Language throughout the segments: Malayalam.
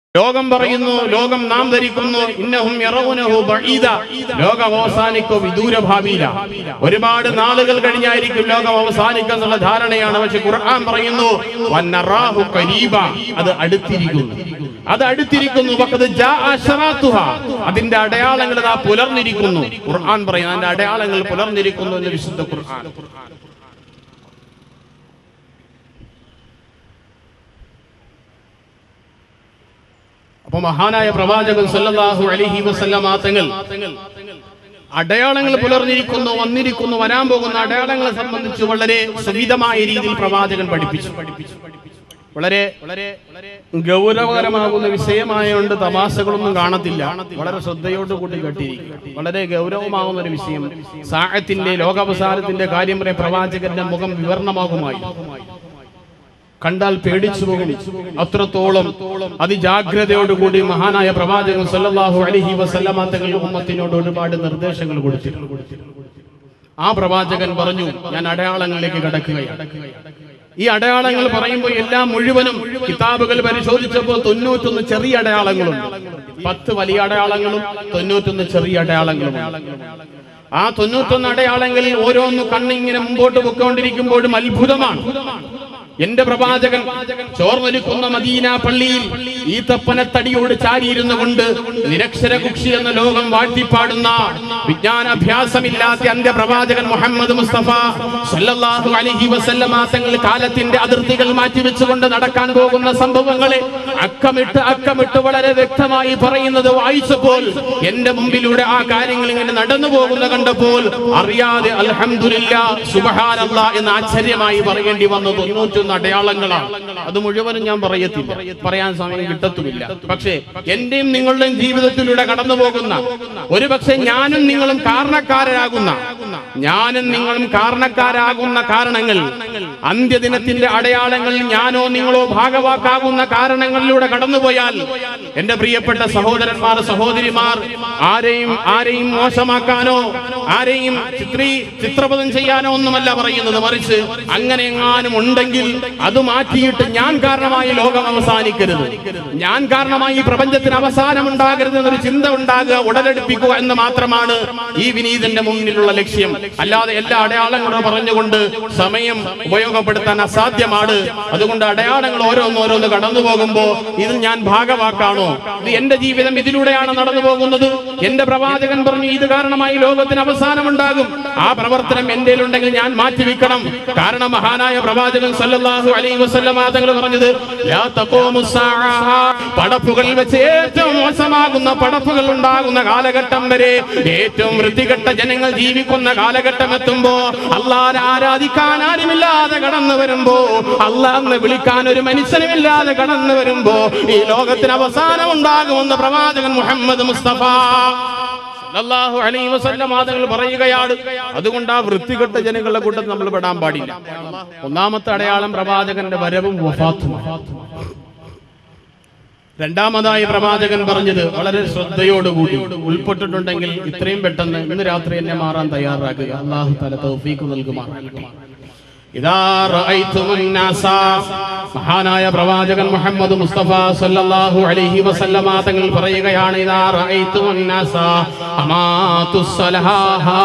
ലോകം പറയുന്നു ലോകം നാം ധരിക്കുന്നു ഇന്നഹും യറൗനഹു ബഈദ ലോകം അവസാനിക്കോ വിദൂര ഭാവിയില ഒരുപാട് നാളുകൾ കഴിഞ്ഞായിരിക്കും ലോകം അവസാനിക്കുക എന്നുള്ള ധാരണയാണ് പക്ഷെ ഖുർആൻ പറയുന്നു വന്നറാഹു ഖരീബ അത് അടുത്തിരിക്കുന്നു അത് അടുത്തിരിക്കുന്നു വഖദ് ജാഅ അശറാത്തുഹ അതിന്റെ അടയാളങ്ങൾ ഇതാ പുലർന്നിരിക്കുന്നു ഖുർആൻ പറയുന്നു അതിന്റെ അടയാളങ്ങൾ പുലർന്നിരിക്കുന്നു എന്ന് വിശുദ്ധ ഖുർആൻ അപ്പൊ മഹാനായ പ്രവാചകൻ സല്ലല്ലാഹു അലൈഹി വസല്ലമ തങ്ങൾ അടയാളങ്ങൾ പുലർന്നിരിക്കുന്നു വന്നിരിക്കുന്നു വരാൻ പോകുന്ന അടയാളങ്ങളെ സംബന്ധിച്ച് വളരെ സുവിധമായ രീതിയിൽ പ്രവാചകൻ പഠിപ്പിച്ചു വളരെ വളരെ ഗൗരവകരമാകുന്ന വിഷയമായതുകൊണ്ട് തമാശകളൊന്നും കാണത്തില്ല വളരെ ശ്രദ്ധയോട് കൂടി കെട്ടിയിരിക്കുക വളരെ ഗൗരവമാകുന്ന ഒരു വിഷയം സാഹത്തിന്റെ ലോകാവസാനത്തിന്റെ കാര്യം വരെ പ്രവാചകന്റെ മുഖം വിവരണമാകുമായി കണ്ടാൽ പേടിച്ചു പോകും അത്രത്തോളം അതിജാഗ്രതയോടുകൂടി മഹാനായ പ്രവാചകൻ സല്ലല്ലാഹു അലൈഹി വസല്ലമ തങ്ങൾ ഉമ്മത്തിനോട് ഒരുപാട് നിർദ്ദേശങ്ങൾ കൊടുത്തിട്ടുണ്ട് ആ പ്രവാചകൻ പറഞ്ഞു ഞാൻ അടയാളങ്ങളിലേക്ക് കടക്കുകയാണ് ഈ അടയാളങ്ങൾ പറയുമ്പോൾ എല്ലാം മുഴുവനും കിതാബുകൾ പരിശോധിച്ചപ്പോൾ തൊണ്ണൂറ്റൊന്ന് ചെറിയ അടയാളങ്ങളുണ്ട് പത്ത് വലിയ അടയാളങ്ങളും തൊണ്ണൂറ്റൊന്ന് ചെറിയ അടയാളങ്ങളും ആ തൊണ്ണൂറ്റൊന്ന് അടയാളങ്ങളിൽ ഓരോന്ന് കണ്ണിങ്ങനെ മുമ്പോട്ട് പൊക്കോണ്ടിരിക്കുമ്പോഴും അത്ഭുതമാണ് എന്റെ പ്രവാചകൻ ചോർന്നൊരുക്കുന്ന മദീന പള്ളിയിൽ ഈ തപ്പനത്തടിയോട് ചാരിയിരുന്നു കൊണ്ട് നിരക്ഷര കുക്ഷി എന്ന ലോകം വാഴ്ത്തിപ്പാടുന്ന വിജ്ഞാനാഭ്യാസമില്ലാത്ത അന്ത്യ പ്രവാചകൻ മുഹമ്മദ് മുസ്തഫ സല്ലല്ലാഹു അലൈഹി വസല്ലമ തങ്ങൾ കാലത്തിന്റെ അതിർത്തികൾ മാറ്റിവെച്ചുകൊണ്ട് നടക്കാൻ പോകുന്ന സംഭവങ്ങളെ അക്കമിട്ട് അക്കമിട്ട് വളരെ വ്യക്തമായി പറയുന്നത് വായിച്ചപ്പോൾ എന്റെ മുമ്പിലൂടെ ആ കാര്യങ്ങൾ ഇങ്ങനെ നടന്നു പോകുന്ന കണ്ടപ്പോൾ അറിയാതെ അൽഹംദുലില്ലാ സുബ്ഹാനല്ലാ എന്ന് ആശ്ചര്യമായി പറയേണ്ടി വന്നു തൊണ്ണൂറ്റൊന്ന് അടയാളങ്ങളാണ് അത് മുഴുവനും ഞാൻ പറയത്തില്ല പറയാൻ സമയം കിട്ടത്തുമില്ല പക്ഷേ എന്റെയും നിങ്ങളുടെയും ജീവിതത്തിലൂടെ കടന്നു പോകുന്ന ഒരുപക്ഷെ ഞാനും നിങ്ങളും കാരണക്കാരാകുന്ന ഞാനും നിങ്ങളും കാരണക്കാരാകുന്ന കാരണങ്ങൾ അന്ത്യദിനത്തിന്റെ അടയാളങ്ങൾ ഞാനോ നിങ്ങളോ ഭാഗവാക്കാകുന്ന കാരണങ്ങളിലൂടെ കടന്നുപോയാൽ എന്റെ പ്രിയപ്പെട്ട സഹോദരന്മാർ സഹോദരിമാർ ആരെയും ആരെയും മോശമാക്കാനോ ആരെയും ചിത്രീ ചിത്രപഥം ചെയ്യാനോ ഒന്നുമല്ല പറയുന്നത് മറിച്ച് അങ്ങനെ എങ്ങാനും ഉണ്ടെങ്കിൽ അത് മാറ്റിയിട്ട് ഞാൻ കാരണമായി ലോകം അവസാനിക്കരുത് ഞാൻ കാരണമായി ഈ പ്രപഞ്ചത്തിന് അവസാനം ഉണ്ടാകരുത് എന്നൊരു ചിന്ത ഉണ്ടാകുക ഉടലെടുപ്പിക്കുക എന്ന് മാത്രമാണ് ഈ വിനീതന്റെ മുന്നിലുള്ള ലക്ഷ്യം അല്ലാതെ എല്ലാ അടയാളങ്ങളും പറഞ്ഞുകൊണ്ട് സമയം ഉപയോഗപ്പെടുത്താൻ അസാധ്യമാണ് അതുകൊണ്ട് അടയാളങ്ങൾ ഓരോന്നോരോന്ന് കടന്നു പോകുമ്പോ ഇത് ഞാൻ ഭാഗവാക്കാണോ ഇത് എന്റെ ജീവിതം ഇതിലൂടെയാണ് നടന്നു പോകുന്നത് എന്റെ പ്രവാചകൻ പറഞ്ഞു ഇത് കാരണമായി ലോകത്തിന് അവസാനം ഉണ്ടാകും ആ പ്രവർത്തനം എന്റെ ഉണ്ടെങ്കിൽ ഞാൻ മാറ്റിവെക്കണം കാരണം മഹാനായ പ്രവാചകൻ സല്ലല്ലാഹു അലൈഹി വസല്ലമ തങ്ങൾ പറഞ്ഞത് ലാ തഖൂമു സ്സാഅ. പടപ്പുകൾ വെച്ച് ഏറ്റവും മോശമാകുന്ന പടപ്പുകൾ ഉണ്ടാകുന്ന കാലഘട്ടം വരെ ഏറ്റവും വൃത്തികെട്ട ജനങ്ങൾ ജീവിക്കുന്ന കാലഘട്ടം എത്തുമ്പോ അള്ളാഹ് ആരാധിക്കാൻ ആരുമില്ലാതെ കടന്നു വരുമ്പോ അള്ളാഹ് വിളിക്കാൻ ഒരു മനുഷ്യനുമില്ലാതെ കടന്നു വരുമ്പോ ഈ ലോകത്തിന് അവസാനം ഉണ്ടാകുമെന്ന് പ്രവാചകൻ മുഹമ്മദ് മുസ്തഫ സല്ലല്ലാഹു അലൈഹി വസല്ലം ആദങ്ങൾ പറയുകയാണ് അതുകൊണ്ട് ആ വൃത്തികെട്ട ജനങ്ങളുടെ കൂട്ടത്തിൽ നമ്മൾ പെടാൻ പാടില്ല ഒന്നാമത്തെ അടയാളം പ്രവാചകന്റെ വരവും വഫാത്തുമാണ് രണ്ടാമതായി പ്രവാചകൻ പറഞ്ഞത് വളരെ ശ്രദ്ധയോടുകൂടി ഉൾപ്പെട്ടിട്ടുണ്ടെങ്കിൽ ഇത്രയും പെട്ടെന്ന് ഇന്ന് രാത്രി എന്നെ മാറാൻ തയ്യാറാക്കുക അള്ളാഹു തല തൗഫീഖ് നൽകുമാറാകട്ടെ ഇതാ റഅയ്തുമുൻ നാസ മഹാനായ പ്രവാചകൻ മുഹമ്മദ് മുസ്തഫ സല്ലല്ലാഹു അലൈഹി വസല്ലമ തങ്ങൾ പറയുകയാണ് ഇതാ റഅയ്തുമുൻ നാസ അമാതുസ് സലഹാ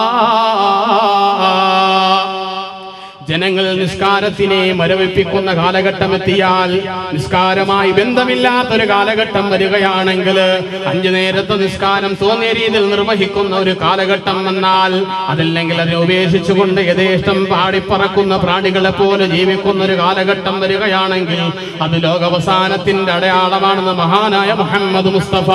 ജനങ്ങൾ നിസ്കാരത്തിനെ മരവിപ്പിക്കുന്ന കാലഘട്ടം എത്തിയാൽ നിസ്കാരമായി ബന്ധമില്ലാത്തൊരു കാലഘട്ടം വരികയാണെങ്കിൽ അഞ്ചു നേരത്തെ നിസ്കാരം തോന്നിയ രീതിയിൽ നിർവഹിക്കുന്ന ഒരു കാലഘട്ടം വന്നാൽ അതല്ലെങ്കിൽ അതിനെ ഉപേക്ഷിച്ചുകൊണ്ട് യഥേഷ്ടം പാടിപ്പറക്കുന്ന പ്രാണികളെ പോലെ ജീവിക്കുന്ന ഒരു കാലഘട്ടം വരികയാണെങ്കിൽ അത് ലോകാവസാനത്തിന്റെ അടയാളമാണെന്ന് മഹാനായ മുഹമ്മദ് മുസ്തഫ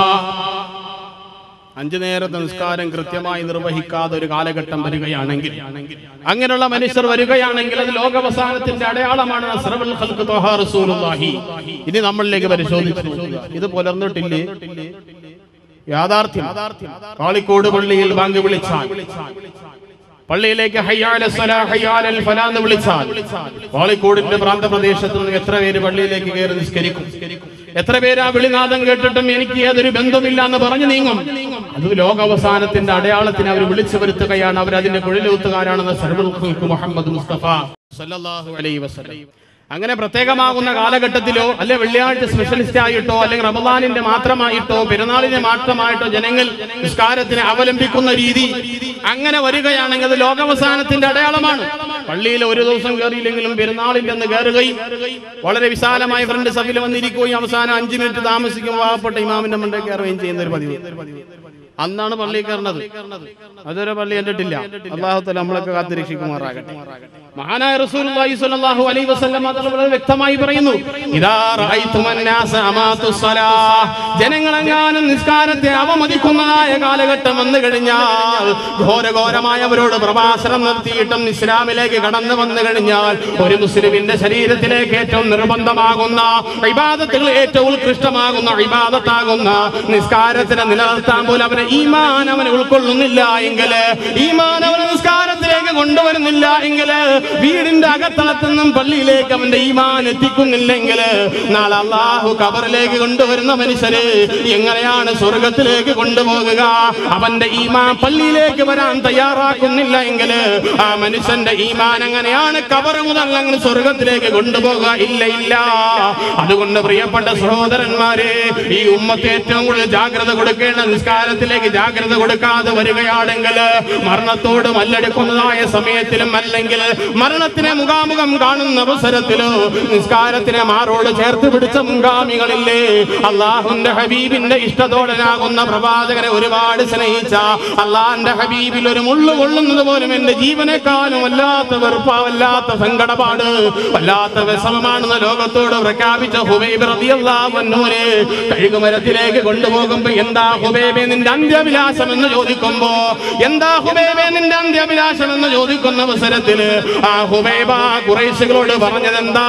അഞ്ചു നേരത്തെ നിസ്കാരം കൃത്യമായി നിർവഹിക്കാതെ ഒരു കാലഘട്ടം വരികയാണെങ്കിൽ അങ്ങനെയുള്ള മനുഷ്യർ വരികയാണെങ്കിൽ അത് ലോകാവസാനത്തിന്റെ അടയാളമാണ് അസ്റഫുൽ ഖൽഖ് ത്വഹാ റസൂലുള്ളാഹി. ഇനി നമ്മളിലേക്ക് പരിശോധിച്ചു നോക്കുക. ഇത് പുലർന്നിട്ടില്ലേ യാഥാർത്ഥ്യം കാളിക്കോട് പള്ളിയിൽ ബാങ്ക് വിളിച്ചാൽ പള്ളിയിലേക്ക് ഹയ്യാല സലാ ഹയ്യാലൽ ഫലാ എന്ന് വിളിച്ചാൽ വാളിക്കോടിന്റെ പ്രാന്തപ്രദേശത്ത് നിന്ന് എത്ര പേര് പള്ളിയിലേക്ക് കയറി നിസ്കരിക്കും എത്ര പേര് ആ വിളിനാദം കേട്ടിട്ടും എനിക്ക് യാതൊരു ബന്ധമില്ല എന്ന് പറഞ്ഞു നീങ്ങും അത് ലോകാവസാനത്തിന്റെ അടയാളത്തിന് അവർ വിളിച്ചു വരുത്തുകയാണ് അവർ അതിന്റെ കുഴലൂത്തുകാരാണെന്ന് സർവ്വ മുഹമ്മദ് മുസ്തഫ സല്ലല്ലാഹു അലൈഹി വസല്ലം അങ്ങനെ പ്രത്യേകമാകുന്ന കാലഘട്ടത്തിലോ അല്ലെ വെള്ളിയാഴ്ച സ്പെഷ്യലിസ്റ്റ് ആയിട്ടോ അല്ലെങ്കിൽ റമദാനിന്റെ മാത്രമായിട്ടോ പെരുന്നാളിന്റെ മാത്രമായിട്ടോ ജനങ്ങൾ നിസ്കാരത്തിനെ അവലംബിക്കുന്ന രീതി അങ്ങനെ വരികയാണെങ്കിൽ അത് ലോകാവസാനത്തിന്റെ അടയാളമാണ് പള്ളിയിൽ ഒരു ദിവസം കയറിയില്ലെങ്കിലും പെരുന്നാളിന്റെ അന്ന് കയറുകയും വളരെ വിശാലമായ ഫ്രണ്ട് സഭയിൽ വന്നിരിക്കുകയും അവസാനം അഞ്ചു മിനിറ്റ് താമസിക്കും പാവപ്പെട്ട ഇമാമിന്റെ മണ്ടേ കയറുകയും ചെയ്യുന്ന ഒരു പതിവ് അന്നാണ് പള്ളി കയറുന്നത് അതൊരു പള്ളി കണ്ടിട്ടില്ല അള്ളാഹുത്തല നമ്മളൊക്കെ കാത്തിരക്ഷിക്കുമാറാകട്ടെ മഹാനായ റസൂലുള്ളാഹി സ്വല്ലല്ലാഹു അലൈഹി വസല്ലം അത് വളരെ വ്യക്തമായി പറയുന്നു ഇദാ റഅയ്തുമൻ നാസ അമാതു സ്വലാഹ് ജനങ്ങളെങ്ങാനും നിസ്കാരത്തെ അവമതിക്കുന്നതായ കാലഘട്ടം വന്നു കഴിഞ്ഞാൽ ഘോരഘോരമായവരോട് പ്രഭാഷണം നടത്തിയിട്ടും ഇസ്ലാമിലേക്ക് കടന്നു വന്നു കഴിഞ്ഞാൽ ഒരു മുസ്ലിമിന്റെ ശരീരത്തിലേക്ക് ഏറ്റവും നിർബന്ധമാകുന്ന ഇബാദത്തുകൾ ഏറ്റവും ഉത്കൃഷ്ടമാകുന്ന ഇബാദത്താകുന്ന നിസ്കാരത്തിനെ നിലനിർത്താൻ പോലും അവനെ ഈമാൻ അവനെ ഉൾക്കൊള്ളുന്നില്ല എങ്കിൽ ഈമാൻ അവനെ നിസ്കാരത്തിലേക്ക് കൊണ്ടുവരുന്നില്ല എങ്കിൽ വീടിന്റെ അകത്തളത്തുനിന്നും പള്ളിയിലേക്ക് അവന്റെ ഈമാൻ എത്തിക്കുന്നില്ലെങ്കിൽ നാളെ അള്ളാഹു കബറിലേക്ക് കൊണ്ടുവരുന്ന മനുഷ്യര് എങ്ങനെയാണ് സ്വർഗത്തിലേക്ക് കൊണ്ടുപോകുക അവന്റെ ഈമാൻ പള്ളിയിലേക്ക് വരാൻ തയ്യാറാക്കുന്നില്ല എങ്കിൽ ആ മനുഷ്യന്റെ ഈമാൻ എങ്ങനെയാണ് കബർ മുതൽ അങ്ങനെ സ്വർഗത്തിലേക്ക് കൊണ്ടുപോകുക ഇല്ല ഇല്ല അതുകൊണ്ട് പ്രിയപ്പെട്ട സഹോദരന്മാരെ ഈ ഉമ്മത്ത് ഏറ്റവും കൂടുതൽ ജാഗ്രത കൊടുക്കേണ്ട നിസ്കാരത്തിലേക്ക് ജാഗ്രത കൊടുക്കാതെ വരികയാണെങ്കിൽ മരണത്തോട് മല്ലടിക്കുന്നതായ സമയത്തിലും അല്ലെങ്കിൽ മരണത്തിനെ മുഖാമുഖം കാണുന്ന അവസരത്തിലോ നിസ്കാരത്തിനെ മാറോട് ചേർത്ത് പിടിച്ച മുൻഗാമികളില്ലേ അള്ളാഹുന്റെ ഹബീബിന്റെ ഇഷ്ടതോടനാകുന്ന പ്രവാചകനെ ഒരുപാട് സ്നേഹിച്ച അള്ളാഹിന്റെ ഹബീബിൽ ഒരു മുള്ളു കൊള്ളുന്നത് പോലും എന്റെ ജീവനേക്കാളും വല്ലാത്ത വെറുപ്പ വല്ലാത്ത സങ്കടപാട് വല്ലാത്ത വിഷമമാണെന്ന് ലോകത്തോട് പ്രഖ്യാപിച്ച ഹുബൈബ് റളിയല്ലാഹു അൻഹുവിനെ കഴുകുമരത്തിലേക്ക് കൊണ്ടുപോകുമ്പോ എന്താ ഹുബൈബെ നിന്റെ അന്ത്യവിലാസം എന്ന് ചോദിക്കുമ്പോ എന്താ ഹുബൈബെ നിന്റെ അന്ത്യവിലാസം എന്ന് ചോദിക്കുന്ന അവസരത്തില് ആ ഹുബൈബ കുറേശുകളോട് പറഞ്ഞതെന്താ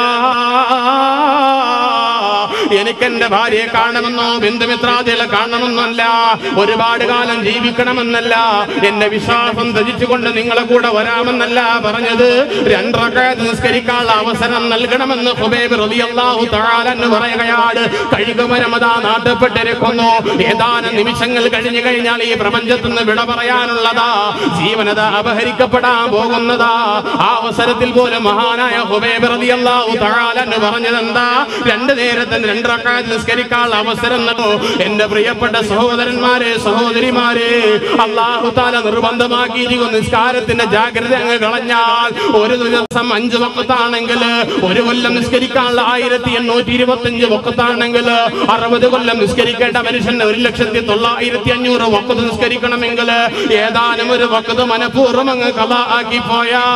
എനിക്ക് എന്റെ ഭാര്യയെ കാണണമെന്നോ ബന്ധുമിത്രാദികളെ കാണണമെന്നല്ല ഒരുപാട് കാലം ജീവിക്കണമെന്നല്ല എന്റെ വിശ്വാസം ത്യജിച്ചുകൊണ്ട് നിങ്ങളെ കൂടെ വരാമെന്നല്ല പറഞ്ഞത് രണ്ടറക്കാത്ത് നിസ്കരിക്കാനുള്ള അവസരം നൽകണമെന്ന് ഹുബൈബ് റളിയല്ലാഹു തആല എന്ന് പറയുകയാണ് കഴുകുമരമതാ നാട്ടപ്പെട്ടിരിക്കുന്നു ഏതാനും നിമിഷങ്ങൾ കഴിഞ്ഞു കഴിഞ്ഞാൽ ഈ പ്രപഞ്ചത്തിൽ നിന്ന് വിട പറയാനുള്ളതാ ജീവനത അപഹരിക്കപ്പെടാൻ പോകുന്നതാ ആ അവസരത്തിൽ പോലും മഹാനായ ഹുബൈബ് റളിയല്ലാഹു തആല എന്ന് പറഞ്ഞത് എന്താ രണ്ട് നേരത്തെ രണ്ട് റക്അത്ത് നിസ്കരിക്കാനുള്ള അവസരം നൽകൂ എന്റെ പ്രിയപ്പെട്ട സഹോദരന്മാരെ സഹോദരിമാരെ അള്ളാഹു താല നിർബന്ധമാക്കിയിരിക്കും നിസ്കാരത്തിന്റെ ജാഗ്രത അങ്ങ് കളഞ്ഞാൽ ഒരു ദിവസം അഞ്ച് വക്കത്താണെങ്കിൽ ഒരു കൊല്ലം നിസ്കരിക്കാനുള്ള ആയിരത്തി എണ്ണൂറ്റി ഇരുപത്തി അഞ്ച് വക്കത്താണെങ്കിൽ അറുപത് കൊല്ലം നിസ്കരിക്കേണ്ട മനുഷ്യന് ഒരു ലക്ഷത്തി തൊള്ളായിരത്തി അഞ്ഞൂറ് വക്കത്ത് നിസ്കരിക്കണമെങ്കിൽ ഏതാനും ഒരു വക്കത്ത് മനഃപൂർവ്വം അങ്ങ് കഥ ആക്കി പോയാ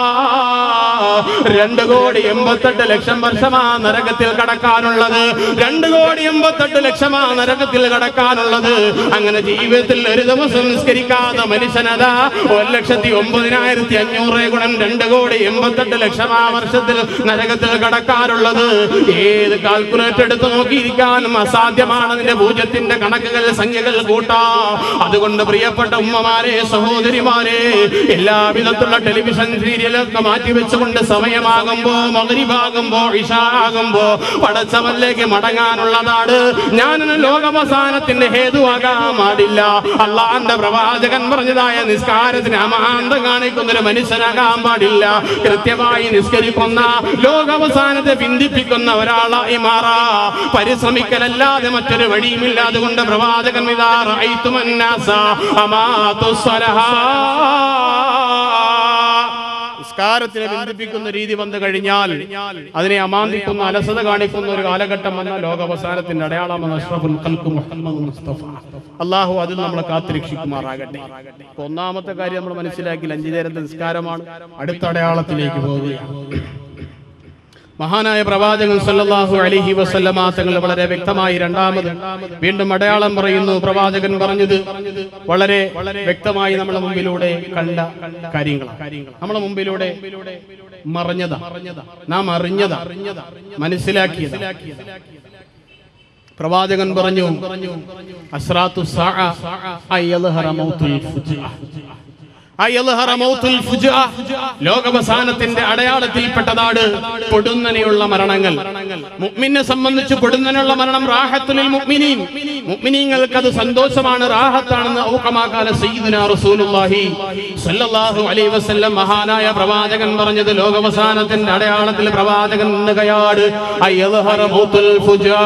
രണ്ട് കോടി എൺപത്തെട്ട് ലക്ഷം വർഷമാ നരകത്തിൽ കടക്കാനുള്ളത് രണ്ട് കോടി എൺപത്തെട്ട് ലക്ഷമാ നരകത്തിൽ കടക്കാനുള്ളത് അങ്ങനെ ജീവിതത്തിൽ ഒരു ദിവസം നിസ്കരിക്കാത്ത മനുഷ്യനതാ ഒരു ലക്ഷത്തി ഒമ്പതിനായിരത്തി അഞ്ഞൂറ് ഗുണം രണ്ട് കോടി എൺപത്തെട്ട് ലക്ഷമാ വർഷത്തിൽ നരകത്തിൽ കടക്കാനുള്ളത് ഏത് കാൽക്കുലേറ്റർ എടുത്ത് നോക്കിയിരിക്കാനും അസാധ്യമാണ് അതിന്റെ പൂജ്യത്തിന്റെ കണക്കുകൾ സംഖ്യകൾ കൂട്ടാ അതുകൊണ്ട് പ്രിയപ്പെട്ട ഉമ്മമാരെ സഹോദരിമാരെ എല്ലാവിധത്തിലുള്ള ടെലിവിഷൻ സീരിയലൊക്കെ മാറ്റി വെച്ചുകൊണ്ട് സമയമാകുമ്പോ മകരിഭാകുമ്പോ ഇഷാകുമ്പോ പടച്ചവനിലേക്ക് മടങ്ങാനുള്ളതാണ് ഞാനൊരു ലോകവസാനത്തിന്റെ ഹേതുവാകാൻ പാടില്ല അള്ളാന്റെ പ്രവാചകൻ പറഞ്ഞതായ നിസ്കാരത്തിന് അമാന്തം കാണിക്കുന്ന ഒരു മനുഷ്യനാകാൻ പാടില്ല കൃത്യമായി നിസ്കരിക്കുന്ന ലോകാവസാനത്തെ ബിന്ദിപ്പിക്കുന്ന ഒരാളായി മാറാ പരിശ്രമിക്കലല്ലാതെ മറ്റൊരു വഴിയുമില്ല അതുകൊണ്ട് പ്രവാചകൻ ഇതാ റഅയ്തുമന്നാസ അമാതു സ്വലഹാ നിസ്കാരത്തിനെ ബന്ധിപ്പിക്കുന്ന രീതി വന്നു കഴിഞ്ഞാൽ അതിനെ അമാന്തിക്കുന്ന അലസത കാണിക്കുന്ന ഒരു കാലഘട്ടം വന്ന ലോകാവസാനത്തിന്റെ അടയാളമെന്ന് അഷ്റഫുൽ ഖൽഖ് മുഹമ്മദ് മുസ്തഫ അള്ളാഹു അതിൽ നമ്മളെ കാത്തിരക്ഷിക്കുമാറാകട്ടെ അപ്പൊ ഒന്നാമത്തെ കാര്യം നമ്മൾ മനസ്സിലാക്കി അഞ്ചു നേരത്തെ നിസ്കാരമാണ് അടുത്ത അടയാളത്തിലേക്ക് പോവുകയാണ് മഹാനായ പ്രവാചകൻ സല്ലല്ലാഹു അലൈഹി വസല്ലമ തങ്ങൾ വളരെ വ്യക്തമായി രണ്ടാമത് വീണ്ടും അടയാളം പറയുന്നു പ്രവാചകൻ പറഞ്ഞത് വളരെ വ്യക്തമായി നമ്മുടെ മുമ്പിലൂടെ കണ്ട കാര്യങ്ങളാണ് നമ്മുടെ മുമ്പിലൂടെ മറഞ്ഞതാ നാം അറിഞ്ഞതാ മനസ്സിലാക്കിയത് പ്രവാചകൻ പറഞ്ഞു അസ്രാത്തു സാഅ അയ്യദ്ഹറ മൗത്തുൽ ഫുജ്അ അയൽഹറ മൗത്തുൽ ഫുജാ. ലോകാവസാനത്തിന്റെ അടയാളത്തിൽപ്പെട്ടതാണ് പൊടുന്നനെയുള്ള മരണങ്ങൾ മുഅ്മിനെ സംബന്ധിച്ച് പൊടുന്നനെയുള്ള മരണം റാഹത്തുലിൽ മുഅ്മിനീൻ മുഅ്മിനീങ്ങൾക്ക് അത് സന്തോഷമാണ് റാഹത്താണെന്ന് ഔക്കമാകാല സയ്യിദുനാ റസൂലുള്ളാഹി സ്വല്ലല്ലാഹു അലൈഹി വസല്ലം മഹാനായ പ്രവാചകൻ പറഞ്ഞത് ലോകാവസാനത്തിന്റെ അടയാളത്തിൽ പ്രവാചകൻ നിന്നുകയാണ് അയൽഹറ മൗത്തുൽ ഫുജാ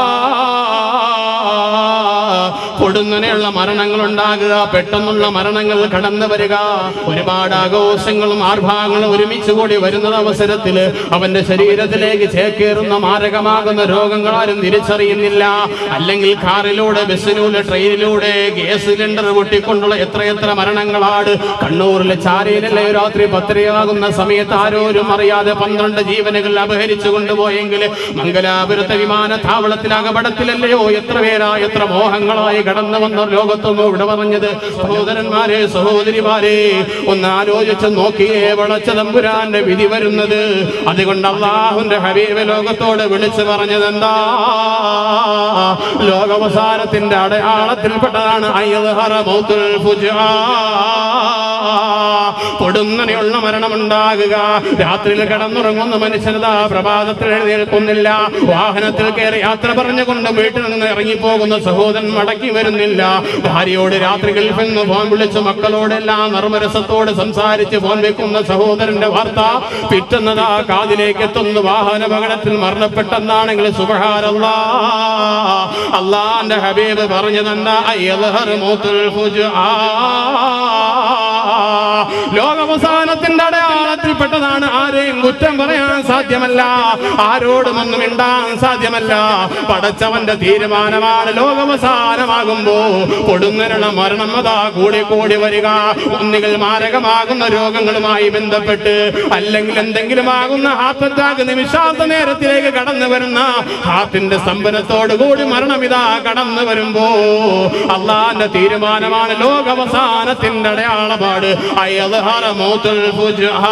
കൊടുങ്ങനെയുള്ള മരണങ്ങൾ ഉണ്ടാകുക പെട്ടെന്നുള്ള മരണങ്ങൾ കടന്നു വരിക ഒരുപാട് ആഘോഷങ്ങളും ആർഭാഗങ്ങളും ഒരുമിച്ച് കൂടി വരുന്ന അവസരത്തിൽ അവന്റെ ശരീരത്തിലേക്ക് ചേക്കേറുന്ന മാരകമാകുന്ന രോഗങ്ങൾ ആരും തിരിച്ചറിയുന്നില്ല അല്ലെങ്കിൽ കാറിലൂടെ ബസ്സിലൂടെ ട്രെയിനിലൂടെ ഗ്യാസ് സിലിണ്ടർ പൊട്ടിക്കൊണ്ടുള്ള എത്രയെത്ര മരണങ്ങളാണ് കണ്ണൂരിലെ ചാരയിലല്ലേ രാത്രി പത്തരയാകുന്ന സമയത്ത് ആരോരും അറിയാതെ പന്ത്രണ്ട് ജീവനുകൾ അപഹരിച്ചു കൊണ്ടുപോയെങ്കിൽ മംഗലാപുരത്തെ വിമാനത്താവളത്തിൽ അകപടത്തിലല്ലയോ എത്ര പേരാ എത്ര മോഹങ്ങളായി കടന്നു വന്ന ലോകത്തൊന്നും ഇവിടെ പറഞ്ഞത് സഹോദരന്മാരെ സഹോദരിമാരെ ഒന്ന് ആലോചിച്ച് നോക്കിയേ വളച്ച തമ്പുരാന്റെ വിധി വരുന്നത് അതുകൊണ്ട് അള്ളാഹുന്റെ ഹബീബ് ലോകത്തോട് വിളിച്ചു പറഞ്ഞത് എന്താ ലോകാവസാനത്തിന്റെ അടയാളത്തിൽപ്പെട്ടതാണ് അയ്യദ്ഹറ മൗത്തുൽ ഫുജാ. കൊടുങ്ങനെയുള്ള മരണമുണ്ടാകുക രാത്രിയിൽ കിടന്നുറങ്ങുന്ന മനുഷ്യനതാ പ്രഭാതത്തിൽ എഴുന്നേൽക്കുന്നില്ല വാഹനത്തിൽ കയറി യാത്ര പറഞ്ഞുകൊണ്ട് വീട്ടിൽ നിന്ന് ഇറങ്ങിപ്പോകുന്ന സഹോദരൻ മടക്കി വരുന്നില്ല ഭാര്യയോട് രാത്രി ഗൾഫിൽ നിന്ന് ഫോൺ വിളിച്ച് മക്കളോടെല്ലാം നർമ്മരസത്തോട് സംസാരിച്ച് ഫോൺ വെക്കുന്ന സഹോദരന്റെ വാർത്ത പിറ്റുന്നതാ കാതിലേക്ക് എത്തുന്നു വാഹന അപകടത്തിൽ മരണപ്പെട്ടെന്നാണെങ്കിൽ സുബഹാരല്ലാ അള്ളാന്റെ ഹബീബ് പറഞ്ഞതെന്താ അയ്യദ്ഹർ മൗത്തുൽ ഫുജ്ആ. ലോകാവസാനത്തിന്റെ അടയാളത്തിൽപ്പെട്ടതാണ് ആരെയും കുറ്റം പറയാൻ സാധ്യമല്ല ആരോടും ഒന്നും ഇണ്ടാൻ സാധ്യമല്ല പടച്ചവന്റെ തീരുമാനമാണ് ലോകാവസാനമാകുമ്പോ കൊടുങ്ങനുള്ള മരണം അതാ കൂടി കൂടി വരിക ഒന്നുകിൽ മാരകമാകുന്ന രോഗങ്ങളുമായി ബന്ധപ്പെട്ട് അല്ലെങ്കിൽ എന്തെങ്കിലും ആകുന്ന ഹാർട്ട് അറ്റാക്ക് നിമിഷാന്ത നേരത്തിലേക്ക് കടന്നു വരുന്ന ഹാർട്ടിന്റെ സ്തംഭനത്തോടു കൂടി മരണം ഇതാ കടന്നു വരുമ്പോ അള്ളാന്റെ തീരുമാനമാണ് ലോകാവസാനത്തിന്റെ അടയാളപാട് അയദ്ഹറ മൗത്തുൽ ഫുജ്ആ.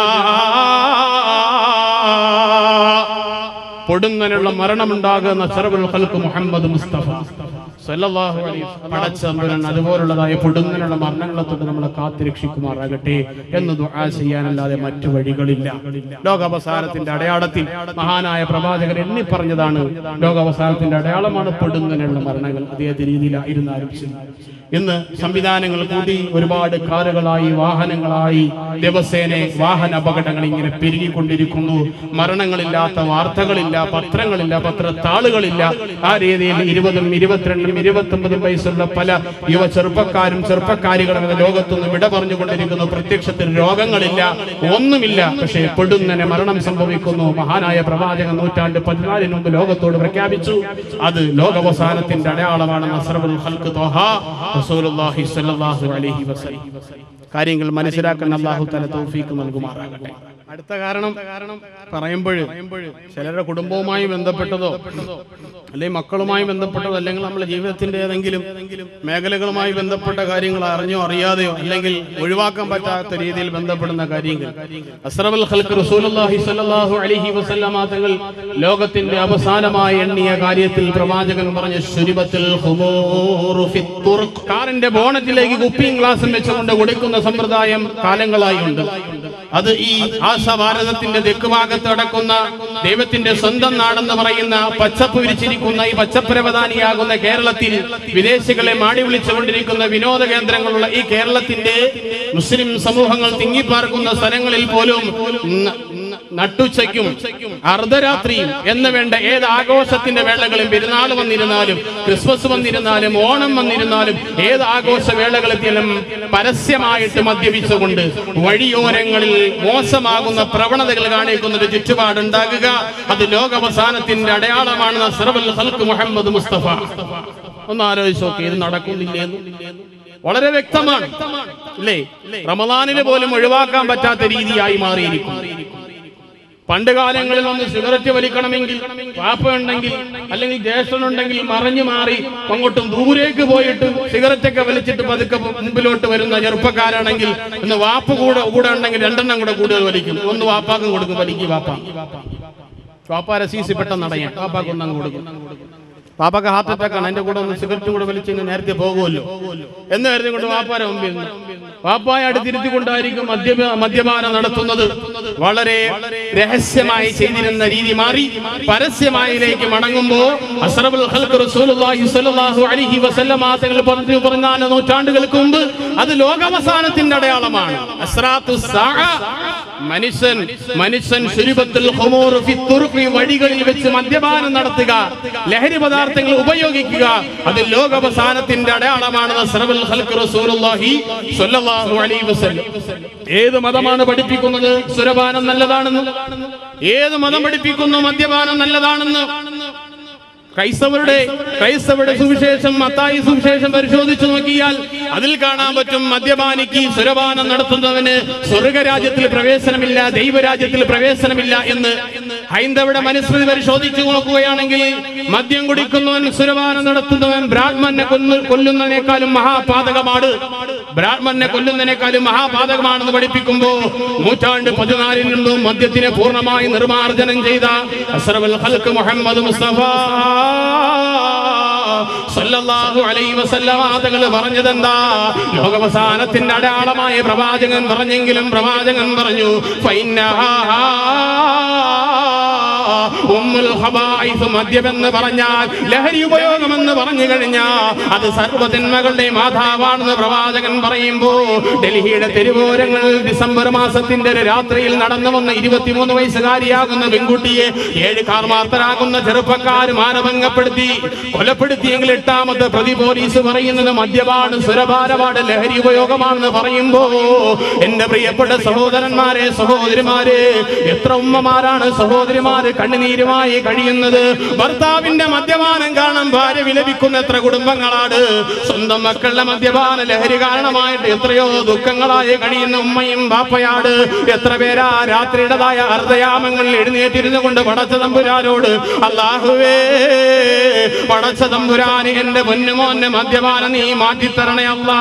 പൊടുന്നനുള്ള മരണമുണ്ടാകുന്ന ചെറുകൾ ഖൽക്ക് മുഹമ്മദ് മുസ്തഫ സല്ലല്ലാഹു അലൈഹി വസല്ലം. പടച്ച തമ്പുരാൻ അതുപോലുള്ളതായ പൊടുന്നനുള്ള മരണങ്ങളെ തൊട്ട് നമ്മളെ കാത്തിരക്ഷിക്കുമാറാകട്ടെ എന്ന് ദുആ ചെയ്യാനല്ലാതെ മറ്റു വഴികളില്ല ലോകാവസാനത്തിന്റെ അടയാളത്തിൽ മഹാനായ പ്രവാചകൻ എണ്ണി പറഞ്ഞതാണ് ലോകാവസാനത്തിന്റെ അടയാളമാണ് പൊടുന്നനുള്ള മരണങ്ങൾ അതേത് രീതിയിലായിരുന്നാലും ശരി. ഇന്ന് സംവിധാനങ്ങൾ കൂടി ഒരുപാട് കാറുകളായി വാഹനങ്ങളായി ദിവസേന വാഹന അപകടങ്ങൾ ഇങ്ങനെ പെരുകിക്കൊണ്ടിരിക്കുന്നു മരണങ്ങളില്ലാത്ത വാർത്തകളില്ല പത്രങ്ങളില്ല പത്രത്താളുകളില്ല ആ രീതിയിൽ ഇരുപതും ഇരുപത്തിരണ്ടും ഇരുപത്തൊമ്പതും വയസ്സുള്ള പല യുവ ചെറുപ്പക്കാരും ചെറുപ്പക്കാരികളും എന്ന ലോകത്തുനിന്ന് വിട പറഞ്ഞുകൊണ്ടിരിക്കുന്നു പ്രത്യക്ഷത്തിൽ രോഗങ്ങളില്ല ഒന്നുമില്ല പക്ഷേ പെടുന്നനെ മരണം സംഭവിക്കുന്നു മഹാനായ പ്രവാചകൻ നൂറ്റാണ്ട് പതിനാലിന് മുമ്പ് ലോകത്തോട് പ്രഖ്യാപിച്ചു അത് ലോകാവസാനത്തിന്റെ അടയാളമാണെന്ന് അസ്റഫുൽ ഖൽഖ് ത്വഹ റസൂലുള്ളാഹി സ്വല്ലല്ലാഹു അലൈഹി വസല്ലം കാര്യങ്ങൾ മനസ്സിലാക്കാൻ അള്ളാഹു തല തൗഫീക്ക് നൽകുമാറാകട്ടെ അടുത്ത കാരണം പറയുമ്പോൾ ചിലരുടെ കുടുംബവുമായി ബന്ധപ്പെട്ടതോ അല്ലെങ്കിൽ മക്കളുമായി ബന്ധപ്പെട്ടതോ അല്ലെങ്കിൽ നമ്മുടെ ജീവിതത്തിന്റെ ഏതെങ്കിലും മേഖലകളുമായി ബന്ധപ്പെട്ട കാര്യങ്ങൾ അറിഞ്ഞോ അറിയാതെയോ അല്ലെങ്കിൽ ഒഴിവാക്കാൻ പറ്റാത്ത രീതിയിൽ ബന്ധപ്പെടുന്ന കാര്യങ്ങൾ അസ്റബുൽ ഖൽക്ക് റസൂലുള്ളാഹി സ്വല്ലല്ലാഹു അലൈഹി വസല്ലമ തങ്ങൾ ലോകത്തിന്റെ അവസാനമായി എണ്ണിയ കാര്യത്തിൽ പ്രവാചകൻ പറഞ്ഞ ശുരിബത്തിൽ ഖുമൂറു ഫിത് തുർഖ്. കാറിന്റെ ബോണറ്റിലേക്ക് കുപ്പിയും ഗ്ലാസും വെച്ചുകൊണ്ട് കൊടുക്കുന്ന സമ്പ്രദായം കാലങ്ങളായി ഉണ്ട് അത് ഈ ആശാഭാരതത്തിന്റെ തെക്ക് ഭാഗത്ത് അടക്കുന്ന ദൈവത്തിന്റെ സ്വന്തം നാടെന്ന് പറയുന്ന പച്ചപ്പ് വിരിച്ചിരിക്കുന്ന ഈ പച്ചപ്പരവധാനിയാകുന്ന കേരളത്തിൽ വിദേശികളെ മാടി വിളിച്ചുകൊണ്ടിരിക്കുന്ന വിനോദ കേന്ദ്രങ്ങളുള്ള ഈ കേരളത്തിന്റെ മുസ്ലിം സമൂഹങ്ങൾ തിങ്ങിപ്പാർക്കുന്ന സ്ഥലങ്ങളിൽ പോലും ന- ന- നട്ടുച്ചയ്ക്കും അർദ്ധരാത്രിയും എന്ന് വേണ്ട ഏത് ആഘോഷത്തിന്റെ വേളകളും പെരുന്നാൾ വന്നിരുന്നാലും ക്രിസ്മസ് വന്നിരുന്നാലും ഓണം വന്നിരുന്നാലും ഏത് ആഘോഷ വേളകളെത്തിയാലും പരസ്യമായിട്ട് മദ്യപിച്ചുകൊണ്ട് വഴിയോരങ്ങളിൽ മോശമാകുന്ന പ്രവണതകൾ കാണിക്കുന്ന ഒരു ചുറ്റുപാടുണ്ടാകുക അത് ലോകാവസാനത്തിന്റെ അടയാളമാണെന്ന് അസ്റഫുൽ ഖൽഖ് മുഹമ്മദ് മുസ്തഫ ഒന്ന് ആലോചിച്ച് നോക്കി ഇത് നടക്കുന്നില്ലേന്ന് വളരെ വ്യക്തമാണ് ഇല്ലേ റമദാനിന് പോലും ഒഴിവാക്കാൻ പറ്റാത്ത രീതിയായി മാറിയിരിക്കുന്നു പണ്ട് കാലങ്ങളിൽ ഒന്ന് സിഗരറ്റ് വലിക്കണമെങ്കിൽ പാപ്പ ഉണ്ടെങ്കിൽ അല്ലെങ്കിൽ ജ്യേഷ്ഠനുണ്ടെങ്കിൽ മറഞ്ഞു മാറി അങ്ങോട്ടും ദൂരേക്ക് പോയിട്ട് സിഗരറ്റൊക്കെ വലിച്ചിട്ട് പതുക്കെ മുമ്പിലോട്ട് വരുന്ന ചെറുപ്പക്കാരാണെങ്കിൽ ഇന്ന് വാപ്പ് കൂടെ കൂടെ ഉണ്ടെങ്കിൽ രണ്ടെണ്ണം കൂടെ കൂടുതൽ വലിക്കും ഒന്ന് വാപ്പാക്കും കൊടുക്കും വലിക്കും വാപ്പ വാപ്പ രസീസി പെട്ടെന്ന് അടയാം വാപ്പാക്ക് ഒന്നങ്ങ് കൊടുക്കും പാപ്പക്ക് ഹാർട്ട് അറ്റാക്ക് ആണ് എന്റെ കൂടെ ഒന്ന് സിഗരറ്റും കൂടെ വലിച്ചു നേരത്തെ പോകുമല്ലോ എന്ന് കരുതി കൊണ്ട് വാപ്പാരെ മുമ്പിൽ നിന്ന് വാപ്പായ അടുത്തിരുത്തി കൊണ്ടായിരിക്കും മദ്യപ മദ്യപാനം നടത്തുന്നത് വളരെ രഹസ്യമായി ചെയ്തിരുന്ന രീതി മാറി പരസ്യമായിലേക്ക് മടങ്ങുമ്പോ അസ്റബുൽ ഖൽഖ് റസൂലുള്ളാഹി സ്വല്ലല്ലാഹു അലൈഹി വസല്ലമ തങ്ങൾ പറഞ്ഞു പറഞ്ഞാൽ നൂറ്റാണ്ടുകൾക്ക് മുമ്പ് അത് ലോകാവസാനത്തിന്റെ അടയാളമാണ് അസ്റാത്തു സാഅ മനുഷ്യൻ മനുഷ്യൻ ശുരുബത്തുൽ ഖുമൂർ ഫി തുറുഖി വഴികളിൽ വെച്ച് മദ്യപാനം നടത്തുക ലഹരി പദാർത്ഥങ്ങൾ ഉപയോഗിക്കുക അത് ലോകാവസാനത്തിന്റെ അടയാളമാണെന്ന് അസ്റബുൽ ഖൽഖ് റസൂലുള്ളാഹി സ്വല്ലല്ലാഹു അലൈഹി വസല്ലം ഏത് മതമാണ് പഠിപ്പിക്കുന്നത് സുരപാനം നല്ലതാണെന്ന് ഏത് മതം പഠിപ്പിക്കുന്നു മദ്യപാനം നല്ലതാണെന്ന് ക്രൈസ്തവരുടെ ക്രൈസ്തവരുടെ സുവിശേഷം മത്തായി സുവിശേഷം പരിശോധിച്ചു നോക്കിയാൽ അതിൽ കാണാൻ പറ്റും മദ്യപാനിക്ക് സുരപാനം നടത്തുന്നവന് സ്വർഗരാജ്യത്തിൽ പ്രവേശനമില്ല ദൈവരാജ്യത്തിൽ പ്രവേശനമില്ല എന്ന് ഹൈന്ദവരുടെ മനുസ്മൃതി പരിശോധിച്ചു നോക്കുകയാണെങ്കിൽ മദ്യം കുടിക്കുന്നവൻ സുരപാനം നടത്തുന്നവൻ ബ്രാഹ്മണനെ കൊന്നു കൊല്ലുന്നതിനേക്കാളും മഹാപാതകമാണ് ബ്രാഹ്മണനെ കൊല്ലുന്നതിനേക്കാളും മഹാപാതകമാണെന്ന് പഠിപ്പിക്കുമ്പോ നൂറ്റാണ്ട് പതിനാലിൽ നിന്നും മദ്യത്തിനെ പൂർണ്ണമായി നിർമാർജനം ചെയ്ത അസ്റഫുൽ ഖൽഖ് മുഹമ്മദ് മുസ്തഫ സല്ലല്ലാഹു അലൈഹി വസല്ലമ തങ്ങൾ പറഞ്ഞതെന്താ ലോകാവസാനത്തിന്റെ അടയാളമായ പ്രവാചകൻ പറഞ്ഞെങ്കിലും പ്രവാചകൻ പറഞ്ഞു ഫൈന്നഹാ ഉമ്മുൽ ഖബായിസ് മദ്യമെന്ന് പറഞ്ഞാൽ ലഹരി ഉപയോഗമെന്ന് പറഞ്ഞു കഴിഞ്ഞാൽ അത് സർവ്വതിന്മകളുടെ മാതാവാണെന്ന് പ്രവാചകൻ പറയുമ്പോ ഡൽഹിയുടെ തെരുവോരങ്ങളിൽ ഡിസംബർ മാസത്തിന്റെ ഒരു രാത്രിയിൽ നടന്നു വന്ന ഇരുപത്തിമൂന്ന് വയസ്സുകാരിയാകുന്ന പെൺകുട്ടിയെ ഏഴ് കാർമാർത്തരാകുന്ന ചെറുപ്പക്കാർ മാനഭംഗപ്പെടുത്തി കൊലപ്പെടുത്തിയെങ്കിൽ എട്ടാമത്തെ പ്രതി പോലീസ് പറയുന്നത് മദ്യപാട് സുരഭാരപാട് ലഹരി ഉപയോഗമാണെന്ന് പറയുമ്പോ എന്റെ പ്രിയപ്പെട്ട സഹോദരന്മാരെ സഹോദരിമാരെ എത്ര ഉമ്മമാരാണ് സഹോദരിമാര് കണ്ണുനീരുമായി കഴിയുന്നത് ഭർത്താവിന്റെ മദ്യപാനം കാണാൻ ഭാര്യ വിലപിക്കുന്ന എത്ര കുടുംബങ്ങളാണ് സ്വന്തം മക്കളുടെ മദ്യപാന ലഹരി കാരണമായിട്ട് എത്രയോ ദുഃഖങ്ങളായി കഴിയുന്ന ഉമ്മയും ബാപ്പയാണ് എത്ര പേരാ രാത്രിയുടേതായ അർദ്ധയാമങ്ങളിൽ എഴുന്നേറ്റിരുന്നു കൊണ്ട് പടച്ച തമ്പുരാനോട് അള്ളാഹുവേ പടച്ച തമ്പുരാന് എന്റെ പൊന്നുമോന്റെ മദ്യപാനം നീ മാറ്റിത്തരണേ അല്ലാ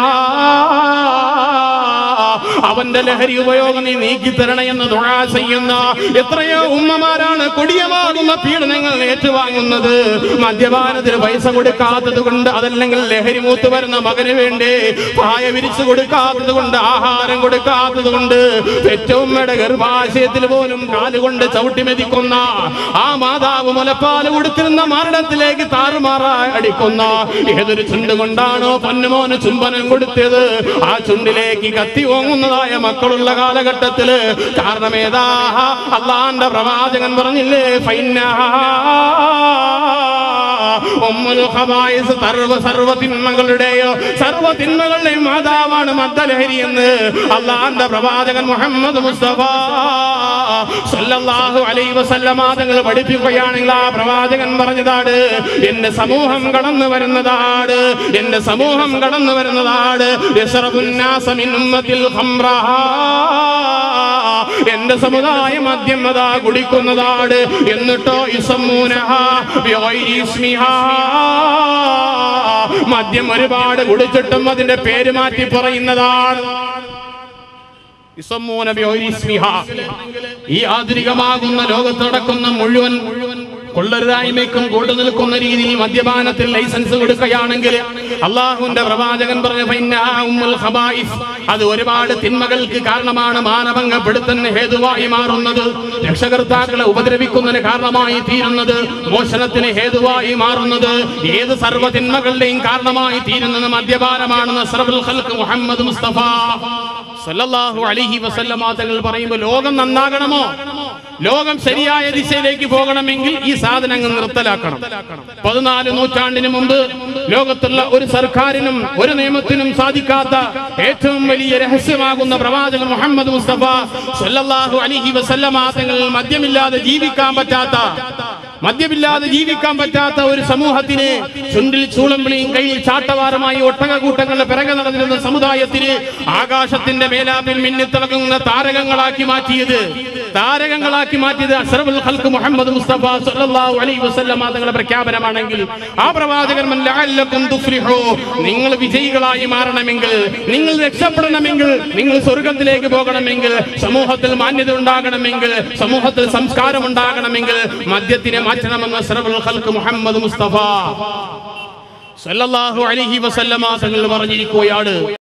അവന്റെ ലഹരി ഉപയോഗം നീ നീക്കി തരണേ എന്ന് ദുആ ചെയ്യുന്ന എത്രയോ ഉമ്മമാരാണ് കൊടിയമാകുന്ന പീഡനങ്ങൾ ഏറ്റുവാങ്ങുന്നത് മദ്യപാനത്തിന് പൈസ കൊടുക്കാത്തത് കൊണ്ട് അതല്ലെങ്കിൽ ലഹരി മൂത്ത് വരുന്ന മകന് വേണ്ടി പായ വിരിച്ചു കൊടുക്കാത്തത് കൊണ്ട് ആഹാരം കൊടുക്കാത്തത് കൊണ്ട് പെറ്റവുമ്മയുടെ ഗർഭാശയത്തിൽ പോലും കാലുകൊണ്ട് ചവിട്ടി മെതിക്കുന്ന ആ മാതാവ് മുലപ്പാല് കൊടുത്തിരുന്ന മരണത്തിലേക്ക് താറുമാറായി അടിക്കുന്ന ഏതൊരു ചുണ്ട് കൊണ്ടാണോ പൊന്നുമോന് ചുംബനം കൊടുത്തത് ആ ചുണ്ടിലേക്ക് കത്തി ഓങ്ങുന്നതായ മക്കളുള്ള കാലഘട്ടത്തില് കാരണം ഏതാ അള്ളാന്റെ പ്രവാചകൻ പറഞ്ഞില്ലേ ഫൈനഹാ ഉമ്മുൽ ഖബായിസ് സർവ സർവ തിന്മകളുടെയോ സർവ തിന്മകളുടെയും മാതാവാണ് മദ്ദലഹരി എന്ന് അള്ളാന്റെ പ്രവാചകൻ മുഹമ്മദ് മുസ്തഫ സല്ലല്ലാഹു അലൈഹി വസല്ലമ തങ്ങൾ പഠിപ്പിക്കുകയാണെങ്കിൽ ആ പ്രവാചകൻ പറഞ്ഞതാണ് എന്റെ സമൂഹം കടന്നു വരുന്നതാണ് എന്റെ സമൂഹം കടന്നു വരുന്നതാണ് യസ്റബുന്നാസ മിൻ ഉമ്മത്തിൽ ഖംറഹാ എന്റെ സമുദായം മദ്യം അതാ കുടിക്കുന്നതാണ് എന്നിട്ടോ ഇസമ്മൂനഹ ബിഗൈരി ഇസ്മിഹാ. മദ്യം ഒരുപാട് കുടിച്ചിട്ടും അതിന്റെ പേര് മാറ്റി പറയുന്നതാണ് ഇസമ്മൂന ബിഗൈരി ഇസ്മിഹാ. ഈ ആധുനികമാകുന്ന ലോകത്ത് നടക്കുന്ന മുഴുവൻ കൊള്ളരുതായ്മയ്ക്കും കൂട്ടു നിൽക്കുന്ന രീതിയിൽ മദ്യപാനത്തിൽ ലൈസൻസ് കൊടുക്കുകയാണെങ്കിൽ അള്ളാഹുവിന്റെ പ്രവാചകൻ പറഞ്ഞ ഫൈന്നഹാ ഉമ്മുൽ ഖബായിസ്. അത് ഒരുപാട് തിന്മകൾക്ക് കാരണമാണ് മാനഭംഗപ്പെടുത്തുന്ന ഹേതുവായി മാറുന്നത് രക്ഷകർത്താക്കളെ ഉപദ്രവിക്കുന്നതിന് കാരണമായി തീരുന്നത് മോഷണത്തിന് ഹേതുവായി മാറുന്നത് ഏത് സർവ്വ തിന്മകളുടെയും കാരണമായി തീരുന്നത് മദ്യപാനമാണെന്ന് അസ്റഫുൽ ഖൽഖ് മുഹമ്മദ് മുസ്തഫ സല്ലല്ലാഹു അലൈഹി വസല്ലമ തങ്ങൾ പറയുമ്പോൾ ലോകം നന്നാകണമോ ലോകം ശരിയായ ദിശയിലേക്ക് പോകണമെങ്കിൽ ഈ സാധനങ്ങൾ നിർത്തലാക്കണം പതിനാല് നൂറ്റാണ്ടിന് മുമ്പ് ലോകത്തുള്ള ഒരു സർക്കാരിനും ഒരു നിയമത്തിനും സാധിക്കാത്ത ഏറ്റവും വലിയ രഹസ്യമാകുന്ന പ്രവാചകൻ മുഹമ്മദ് മുസ്തഫ സല്ലല്ലാഹു അലൈഹി വസല്ലമ തങ്ങൾ മദ്യമില്ലാതെ ജീവിക്കാൻ പറ്റാത്ത മദ്യമില്ലാതെ ജീവിക്കാൻ പറ്റാത്ത ഒരു സമൂഹത്തിന് ചുണ്ടിൽ ചൂളമ്പിളിയും കയ്യിൽ ചാട്ടവാറുമായി ഒട്ടകക്കൂട്ടങ്ങളുടെ പിറകെ നടന്നിരുന്ന സമുദായത്തിന് ആകാശത്തിന്റെ മേലാപ്പിൽ മിന്നിത്തിളങ്ങുന്ന താരകങ്ങളാക്കി മാറ്റിയത് താരകങ്ങളാക്കി മാറ്റിയത് അഷ്റഫുൽ ഖൽഖ് മുഹമ്മദ് മുസ്തഫ സല്ലല്ലാഹു അലൈഹി വസല്ലമ തങ്ങളുടെ പ്രഖ്യാപനമാണെങ്കിൽ ആ പ്രവാചകൻ മൻ ലഅല്ലക്കും തുഫ്ലിഹു നിങ്ങൾ വിജയികളായി മാറണമെങ്കിൽ നിങ്ങൾ രക്ഷപ്പെടണമെങ്കിൽ നിങ്ങൾ സ്വർഗത്തിലേക്ക് പോകണമെങ്കിൽ സമൂഹത്തിൽ മാന്യത ഉണ്ടാകണമെങ്കിൽ സമൂഹത്തിൽ സംസ്കാരം ഉണ്ടാകണമെങ്കിൽ മദ്യത്തിനെ മാറ്റണമെന്ന് അഷ്റഫുൽ ഖൽഖ് മുഹമ്മദ് മുസ്തഫ സല്ലല്ലാഹു അലൈഹി വസല്ലമ തങ്ങൾ പറഞ്ഞിരിക്കുകയാണ്